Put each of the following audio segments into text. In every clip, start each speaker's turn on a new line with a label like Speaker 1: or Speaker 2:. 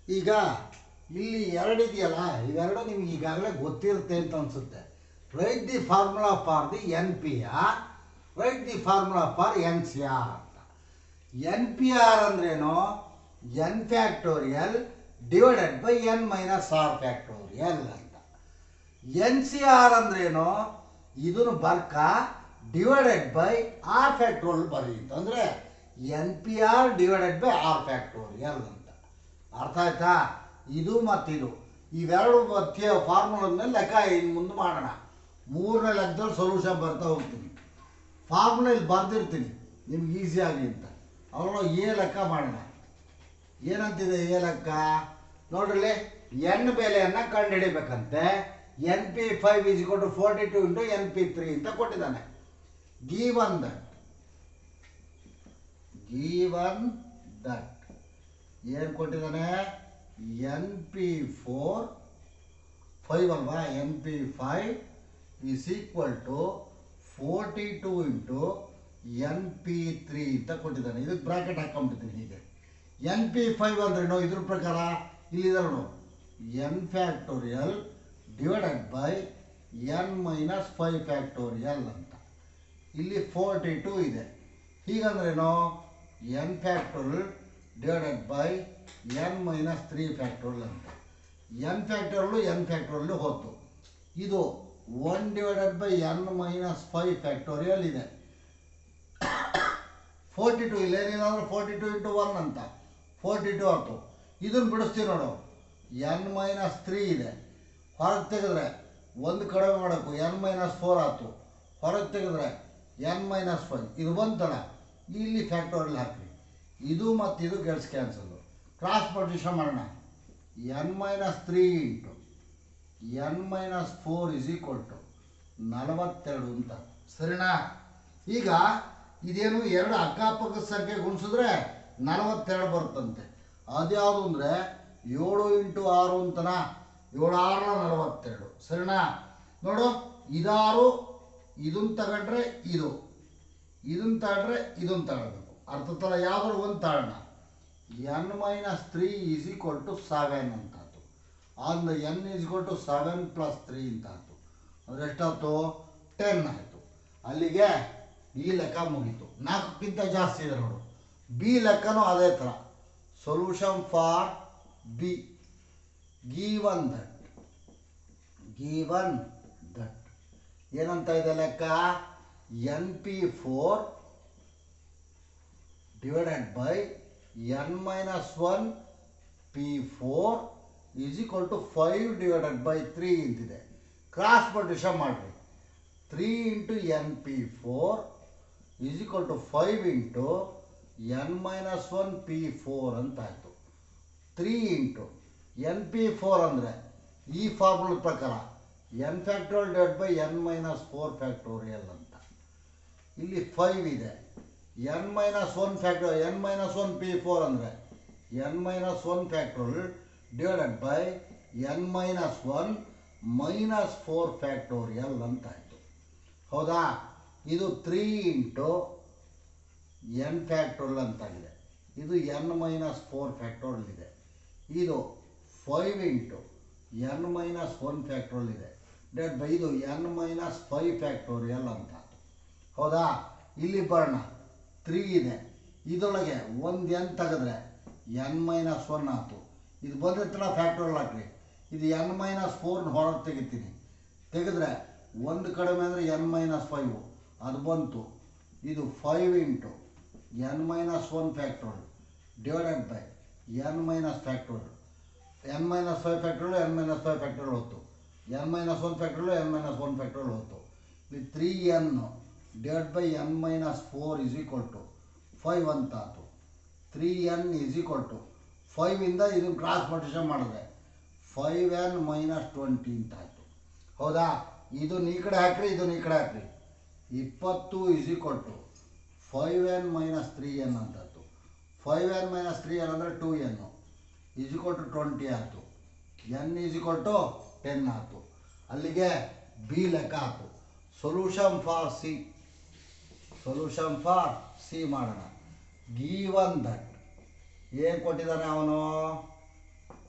Speaker 1: ಈಗ ಇಲ್ಲಿ ಎರಡು ಇದೆಯಲ್ಲ ಇವೆರಡು ನಿಮ್ಗೆ ಈಗಾಗಲೇ ಗೊತ್ತಿರುತ್ತೆ ಅಂತ ಅನಿಸುತ್ತೆ right the formula for the N P R right the formula for N C R ಅಂತ ಎನ್ ಪಿ ಆರ್ ಅಂದ್ರೇನು N factorial divided by N minus R factorial ಅಂತ ಎನ್ ಸಿ ಆರ್ ಅಂದ್ರೇನು ಇದನ್ನು ಬರ್ಕ ಡಿವೈಡೆಡ್ ಬೈ ಆರ್ ಫ್ಯಾಕ್ಟೋರಿಯಲ್ ಬರೀ ಅಂದರೆ N P R divided by R factorial ಅಂತ ಅರ್ಥ ಆಯ್ತಾ ಇದು ಮತ್ತಿದು ಇವೆರಡು ಮಧ್ಯ ಫಾರ್ಮುಲನ್ನ ಲೆಕ್ಕ ಇನ್ನು ಮುಂದೆ ಮಾಡೋಣ ಮೂರನೇ ಲೆಕ್ಕದಲ್ಲಿ ಸೊಲ್ಯೂಷನ್ ಬರ್ತಾ ಹೋಗ್ತೀನಿ ಫಾರ್ಮುಲಾ ಇಲ್ಲಿ ಬರ್ದಿರ್ತೀನಿ ನಿಮ್ಗೆ ಈಸಿ ಆಗಲಿ ಅಂತ ಅವಳು ಎ ಲೆಕ್ಕ ಮಾಡೋಣ ಏನಂತಿದೆ ಎ ಲೆಕ್ಕ ನೋಡ್ರಲ್ಲಿ ಎನ್ ಬೆಲೆಯನ್ನು ಕಂಡುಹಿಡಿಬೇಕಂತೆ N P five is to forty two into N P three ಅಂತ ಕೊಟ್ಟಿದ್ದಾನೆ ಗೀವನ್ ದಟ್ ಗೀವನ್ ದಟ್ ಏನು ಕೊಟ್ಟಿದ್ದಾನೆ ಎನ್ ಪಿ ಫೋರ್ ಫೈವ್ ಅಲ್ವಾ N P five is equal to forty two into N P three ಅಂತ ಕೊಟ್ಟಿದ್ದಾನೆ ಇದಕ್ಕೆ bracket ಹಾಕೊಂಡ್ಬಿಡ್ತೀನಿ ಹೀಗೆ N P five ಅಂದ್ರೇನು ಇದ್ರ ಪ್ರಕಾರ ಇಲ್ಲಿದೆ ನೋಡು N factorial divided by N minus five factorial ಅಂತ ಇಲ್ಲಿ ಫೋರ್ಟಿ ಟು ಇದೆ ಹೀಗಂದ್ರೇನು N factorial divided by N minus three factorial ಅಂತ ಎನ್ ಫ್ಯಾಕ್ಟೋರಿಯಲ್ಲು ಎನ್ ಫ್ಯಾಕ್ಟೋರಿಯಲ್ಲು ಹೋತು ಇದು one divided by N minus five factorial ಇದೆ ಫೋರ್ಟಿ ಟು ಇಲ್ಲೇನಿದೆ ಅಂದ್ರೆ ಫೋರ್ಟಿ ಟು ಇಂಟು ಒನ್ ಅಂತ ಫೋರ್ಟಿ ಟು ಆಯ್ತು ಇದನ್ನು ಬಿಡಿಸ್ತೀವಿ ನೋಡು ಎನ್ ಮೈನಸ್ ತ್ರೀ ಇದೆ ಹೊರಗೆ ತೆಗೆದ್ರೆ ಒಂದು ಕಡಿಮೆ ಮಾಡಬೇಕು ಎನ್ ಮೈನಸ್ ಫೋರ್ ಆಯ್ತು ಹೊರಗೆ ತೆಗೆದ್ರೆ ಎನ್ ಮೈನಸ್ ಫೈವ್ ಇದು ಬಂತಲ್ಲ ಇಲ್ಲಿ ಫ್ಯಾಕ್ಟೋರಿಯಲ್ ಹಾಕಿ ಇದು ಮತ್ತು ಇದು ಗೆಲ್ಸ್ ಕ್ಯಾನ್ಸಲ್ಲು ಕ್ರಾಸ್ ಪೊಸಿಷನ್ ಮಾಡೋಣ N minus three into N minus four is equal to ನಲವತ್ತೆರಡು ಅಂತ ಸರಿನಾ ಈಗ ಇದೇನು ಎರಡು ಅಕ್ಕಪಕ್ಕದ ಸಂಖ್ಯೆ ಗುಣಿಸಿದ್ರೆ ನಲವತ್ತೆರಡು ಬರುತ್ತಂತೆ ಅದ್ಯಾವುದು ಅಂದರೆ ಏಳು ಇಂಟು ಆರು ಅಂತನ ಏಳು ಆರನ ನಲವತ್ತೆರಡು ಸರಿನಾ ನೋಡು ಇದಾರು ಇದನ್ನು ತಗೊಂಡ್ರೆ ಇದು ಇದನ್ನು ತಗೊಂಡ್ರೆ ಇದನ್ನು ತಗೊಳ್ಬೇಕು ಅರ್ಥ ಥರ ಯಾವ್ದಾದ್ರು ಒಂದು ತಗೋಣ N minus three is equal to seven ಅಂತಾಯ್ತು ಅಂದ್ರೆ N is equal to seven plus three ಅಂತಾಯ್ತು ಅಂದ್ರೆ ಎಷ್ಟಾಯ್ತು ಟೆನ್ ಆಯಿತು ಅಲ್ಲಿಗೆ ಈ ಲೆಕ್ಕ ಮುಗೀತು ನಾಲ್ಕಕ್ಕಿಂತ ಜಾಸ್ತಿ ಇದೆ ನೋಡು ಬಿ ಲೆಕ್ಕನೂ ಅದೇ ಥರ solution for B given that given that ಏನಂತ ಇದೆ ಲೆಕ್ಕ N P four divided by N minus one P four is equal to five divided by three ಅಂತಿದೆ ಕ್ರಾಸ್ ಪೊಟಿಷನ್ ಮಾಡಿರಿ three into N P four is equal to five into N minus one P four ಅಂತ ಆಯಿತು three into N P four ಅಂದರೆ ಈ formula ಪ್ರಕಾರ N factorial divide by N minus four factorial ಅಂತ ಇಲ್ಲಿ five ಇದೆ N minus one factorial N minus one P four ಅಂದರೆ N minus one factorial divided by N minus one minus four factorial ಅಂತ ಆಯಿತು ಹೌದಾ ಇದು three into N factorial ಅಂತಾಗಿದೆ ಇದು ಎನ್ ಮೈನಸ್ ಫೋರ್ ಫ್ಯಾಕ್ಟೋರಿಯಲ್ ಇದೆ ಇದು five into N minus one factorial ಇದೆ ಡೆಡ್ ಬೈ ಇದು ಎನ್ ಮೈನಸ್ ಫೈವ್ ಫ್ಯಾಕ್ಟೋರಿಯಲ್ ಅಂತ ಹೌದಾ ಇಲ್ಲಿ ಬರೋಣ ತ್ರೀ ಇದೆ ಇದರೊಳಗೆ ಒಂದು ಎನ್ ತೆಗೆದ್ರೆ ಎನ್ ಮೈನಸ್ ಒನ್ ಆಯ್ತು ಇದು ಬಂದಿರ್ತಲ್ಲ ಫ್ಯಾಕ್ಟೋರಿಯಲ್ ಹಾಕ್ರಿ ಇದು ಎನ್ ಮೈನಸ್ ಫೋರ್ನ ಹೊರಗೆ ತೆಗಿತೀನಿ ತೆಗೆದ್ರೆ ಒಂದು ಕಡಿಮೆ ಅಂದರೆ ಎನ್ ಮೈನಸ್ ಫೈವು ಅದು ಬಂತು ಇದು five into N minus one factorial divided by N minus factorial N minus five factorial N minus five factorial ಹೊತ್ತು N minus one factorial N minus one factorial ಹೊತ್ತು ಈ three N divide by N minus four is equal to five ಅಂತ ಆಯ್ತು three N is equal to ಫೈವಿಂದ ಇದನ್ನು cross ಮಲ್ಟಿಷನ್ ಮಾಡಿದೆ five N minus twenty ಅಂತ ಆಯಿತು ಹೌದಾ ಇದನ್ನ ಈ ಕಡೆ ಹಾಕ್ರಿ ಇದನ್ನ ಈ ಕಡೆ ಹಾಕ್ರಿ ಇಪ್ಪತ್ತು is equal to five N minus three N ಅಂತಾಯ್ತು five N minus three N ಅಂದರೆ two N is equal to twenty ಆಯಿತು N is equal to ten ಆಯಿತು ಅಲ್ಲಿಗೆ ಬಿ ಲೆಕ್ಕ ಆಯಿತು solution for C solution for C ಮಾಡೋಣ given that ಏನು ಕೊಟ್ಟಿದ್ದಾನೆ ಅವನು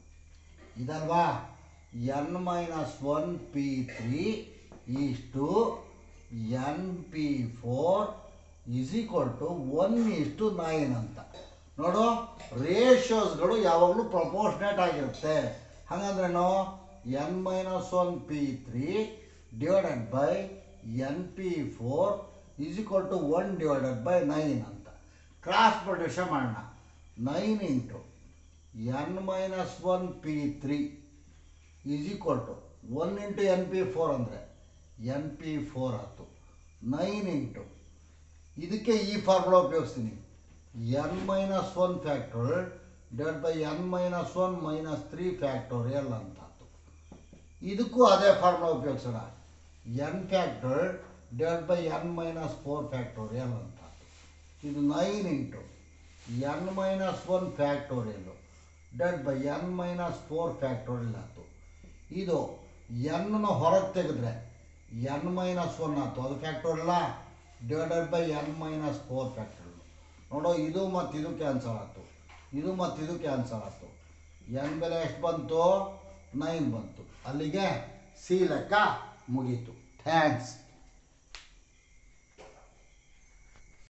Speaker 1: ಇದಲ್ವಾ N minus one P three ಇಷ್ಟು N P four is equal to one ಇಷ್ಟು ನೈನ್ ಅಂತ ನೋಡು ರೇಷಿಯೋಸ್ಗಳು ಯಾವಾಗಲೂ ಪ್ರಪೋರ್ಷನೇಟ್ ಆಗಿರುತ್ತೆ ಹಾಗಂದ್ರೇನು N minus one P three divided by N P four is equal to one divided by nine ಅಂತ cross production ಮಾಡೋಣ nine into N minus one P three is equal to one into N P four ಅಂದರೆ N P four ಆಯ್ತು nine into ಇದಕ್ಕೆ ಈ formula ಉಪಯೋಗಿಸ್ತೀನಿ N minus one factorial divide by N minus one minus three factorial ಅಂತ ಆಯ್ತು ಇದಕ್ಕೂ ಅದೇ formula ಉಪಯೋಗಿಸೋಣ N factorial divide by N minus four factorial ಅಂತ ಆಯ್ತು ಇದು nine into N minus one factorial divide by N minus four factorial ಆಯ್ತು ಇದು ಎನ್ನ ಹೊರಗೆ ತೆಗೆದ್ರೆ ಎನ್ ಮೈನಸ್ ಒನ್ ಆಯ್ತು ಅದು ಫ್ಯಾಕ್ಟೋರಿಯಲ್ಲ divided by N minus four factorial ನೋಡೋ ಇದು ಮತ್ತು ಇದು ಕ್ಯಾನ್ಸಲ್ ಆಯ್ತು ಇದು ಮತ್ತು ಇದು ಕ್ಯಾನ್ಸಲ್ ಆಯ್ತು ಎನ್ ಬೆಲೆ ಎಷ್ಟು ಬಂತು ನೈನ್ ಬಂತು ಅಲ್ಲಿಗೆ ಸಿ ಲೆಕ್ಕ ಮುಗೀತು ಥ್ಯಾಂಕ್ಸ್